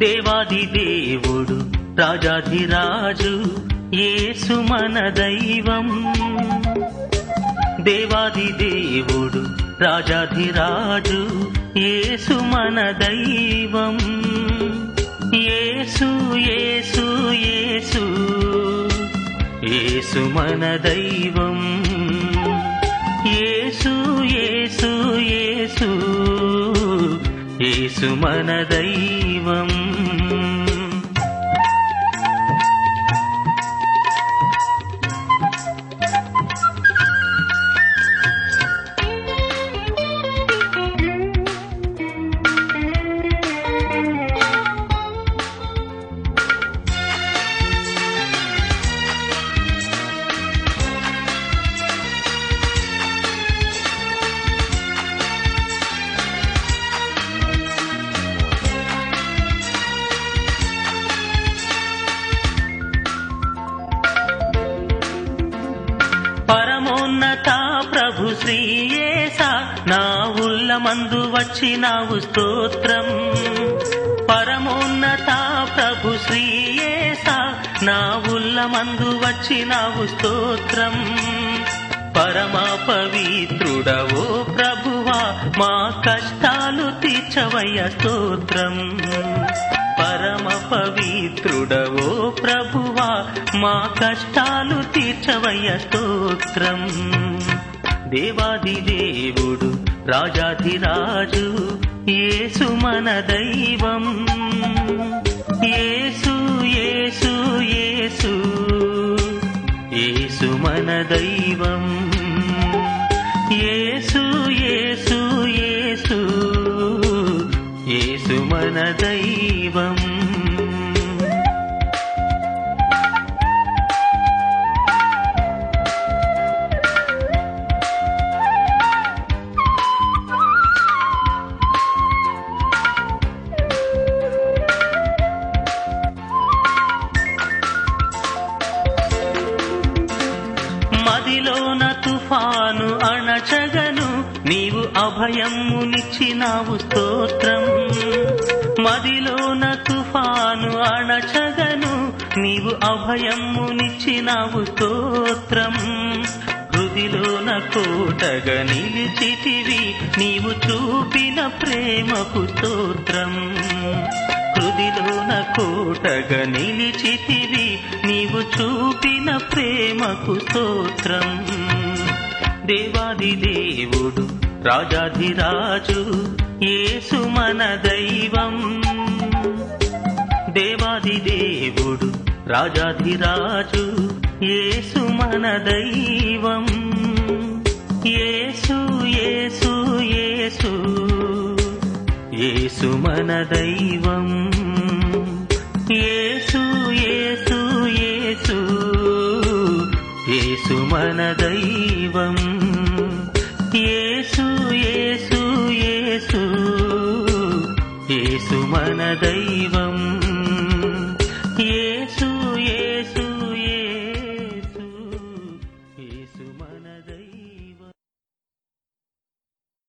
దేవాది దేవుడు రాజాధిరాజు యేసు మన దైవం దేవాది దేవుడు రాజాధిరాజు యేసు మన దైవం యేసు యేసు యేసు యేసు మన దైవం యేసు యేసు యేసు యేసు మన దైవం పరమోన్నత ప్రభు శ్రీయేస నా ఉల్లమందు వచ్చినావు స్తోత్రం పరమోన్నత ప్రభు శ్రీయేస నా ఉల్లమందు వచ్చినావు స్తోత్రం పరమ పవిత్రుడవో ప్రభువా మా కష్టాలు తీర్చవయ్య స్తోత్రం పరమ పవిత్రుడవో ప్రభువా మా కష్టాలు తీర్చవయ్య స్తోత్రం దేవాది దేవుడు రాజాధిరాజు యేసు మన దైవం యేసు యేసు యేసు యేసు మన దైవం యేసు యేసు యేసు యేసు మన దైవం మదిలోన తుఫాను అణచగను నీవు అభయమునిచ్చినావు స్తోత్రం మదిలోన తుఫాను అణచగను నీవు అభయమునిచ్చినావు స్తోత్రం హృదిలోన కోటగా నిలిచితివి నీవు చూపిన ప్రేమకు స్తోత్రం హృదిలోన కోటగా నిలిచితివి నీవు చూపిన ప్రేమకు స్తోత్రం దేవాది దేవుడు రాజాధిరాజు యేసు మన దైవం దేవాది దేవుడు రాజాధిరాజు యేసు మన దైవం యేసు యేసు యేసు యేసు మన దైవం యేసు యేసు యేసు యేసు మన దైవం యేసు యేసు యేసు యేసు మన దైవం యేసు యేసు యేసు యేసు మన దైవం